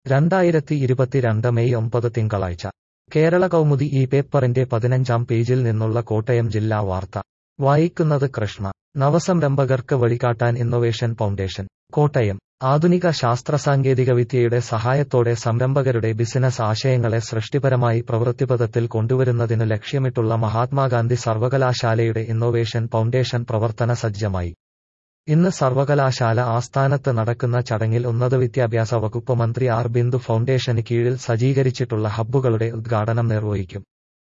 രണ്ടായിരത്തി ഇരുപത്തിരണ്ട് മെയ് ഒമ്പത് തിങ്കളാഴ്ച കേരള കൗമുദി ഈ പേപ്പറിന്റെ പതിനഞ്ചാം പേജിൽ നിന്നുള്ള കോട്ടയം ജില്ലാ വാർത്ത വായിക്കുന്നത് കൃഷ്ണ നവസംരംഭകർക്ക് വഴികാട്ടാൻ ഇന്നൊവേഷൻ ഫൗണ്ടേഷൻ കോട്ടയം ആധുനിക ശാസ്ത്ര സാങ്കേതികവിദ്യയുടെ സഹായത്തോടെ സംരംഭകരുടെ ബിസിനസ് ആശയങ്ങളെ സൃഷ്ടിപരമായി പ്രവൃത്തിപഥത്തിൽ കൊണ്ടുവരുന്നതിന് ലക്ഷ്യമിട്ടുള്ള മഹാത്മാഗാന്ധി സർവകലാശാലയുടെ ഇന്നൊവേഷൻ ഫൗണ്ടേഷൻ പ്രവർത്തന സജ്ജമായി ഇന്ന് സർവകലാശാല ആസ്ഥാനത്ത് നടക്കുന്ന ചടങ്ങിൽ ഉന്നത വിദ്യാഭ്യാസ വകുപ്പ് മന്ത്രി ആർ ബിന്ദു ഫൗണ്ടേഷന് കീഴിൽ സജ്ജീകരിച്ചിട്ടുള്ള ഹബ്ബുകളുടെ ഉദ്ഘാടനം നിർവഹിക്കും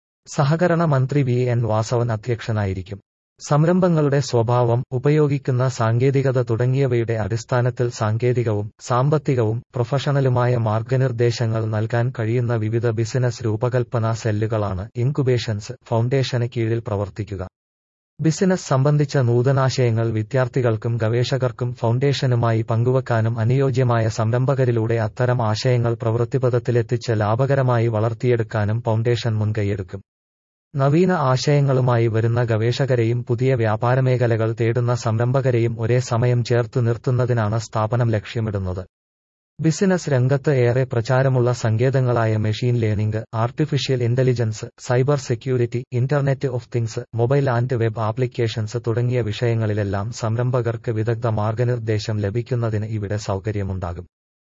സഹകരണ മന്ത്രി വി എൻ വാസവൻ അധ്യക്ഷനായിരിക്കും സംരംഭങ്ങളുടെ സ്വഭാവം ഉപയോഗിക്കുന്ന സാങ്കേതികത തുടങ്ങിയവയുടെ അടിസ്ഥാനത്തിൽ സാങ്കേതികവും സാമ്പത്തികവും പ്രൊഫഷണലുമായ മാർഗനിർദ്ദേശങ്ങൾ നൽകാൻ കഴിയുന്ന വിവിധ ബിസിനസ് രൂപകൽപ്പനാ സെല്ലുകളാണ് ഇൻകുബേഷൻസ് ഫൗണ്ടേഷന് കീഴിൽ പ്രവർത്തിക്കുക ബിസിനസ് സംബന്ധിച്ച നൂതനാശയങ്ങൾ വിദ്യാർത്ഥികൾക്കും ഗവേഷകർക്കും ഫൗണ്ടേഷനുമായി പങ്കുവെക്കാനും അനുയോജ്യമായ സംരംഭകരിലൂടെ അത്തരം ആശയങ്ങൾ പ്രവൃത്തിപഥത്തിലെത്തിച്ച് ലാഭകരമായി വളർത്തിയെടുക്കാനും ഫൗണ്ടേഷൻ മുൻകൈയെടുക്കും നവീന ആശയങ്ങളുമായി വരുന്ന ഗവേഷകരെയും പുതിയ വ്യാപാരമേഖലകൾ തേടുന്ന സംരംഭകരെയും ഒരേ സമയം ചേർത്തു നിർത്തുന്നതിനാണ് സ്ഥാപനം ലക്ഷ്യമിടുന്നത് ബിസിനസ് രംഗത്ത് ഏറെ പ്രചാരമുള്ള സങ്കേതങ്ങളായ machine learning artificial intelligence cyber security internet of things mobile and web applications തുടങ്ങിയ വിഷയങ്ങളിലെല്ലാം സംരംഭകർക്ക് വിദഗ്ധ മാർഗനിർദ്ദേശം ലഭിക്കുന്നതിന് ഇവിടെ സൗകര്യമുണ്ടാകും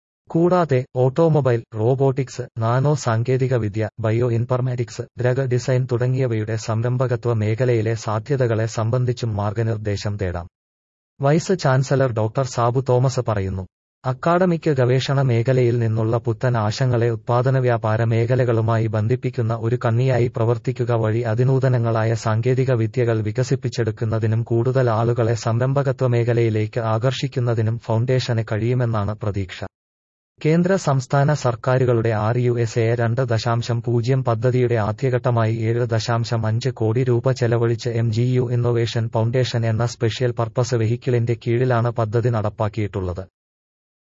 കൂടാതെ ഓട്ടോമൊബൈൽ റോബോട്ടിക്സ് നാനോ സാങ്കേതികവിദ്യ ബയോ ഇൻഫർമാറ്റിക്സ് ഡ്രഗ് ഡിസൈൻ തുടങ്ങിയവയുടെ സംരംഭകത്വ മേഖലയിലെ സാധ്യതകളെ സംബന്ധിച്ചും മാർഗനിർദ്ദേശം തേടാം vice chancellor doctor Sabu Thomas പറയുന്നു അക്കാഡമിക് ഗവേഷണ മേഖലയിൽ നിന്നുള്ള പുത്തൻ ആശങ്ങളെ ഉത്പാദന വ്യാപാര മേഖലകളുമായി ബന്ധിപ്പിക്കുന്ന ഒരു കണ്ണിയായി പ്രവർത്തിക്കുക വഴി അതിനൂതനങ്ങളായ സാങ്കേതിക വിദ്യകൾ വികസിപ്പിച്ചെടുക്കുന്നതിനും കൂടുതൽ ആളുകളെ സംരംഭകത്വ മേഖലയിലേക്ക് ആകർഷിക്കുന്നതിനും ഫൗണ്ടേഷന് കഴിയുമെന്നാണ് പ്രതീക്ഷ കേന്ദ്ര സംസ്ഥാന സർക്കാരുകളുടെ ആർ യു എസ് എ രണ്ട് ദശാംശം പൂജ്യം പദ്ധതിയുടെ ആദ്യഘട്ടമായി ഏഴ് ദശാംശം അഞ്ച് കോടി രൂപ ചെലവഴിച്ച് M G U innovation foundation എന്ന സ്പെഷ്യൽ പർപ്പസ് വെഹിക്കിളിന്റെ കീഴിലാണ് പദ്ധതി നടപ്പാക്കിയിട്ടുള്ളത്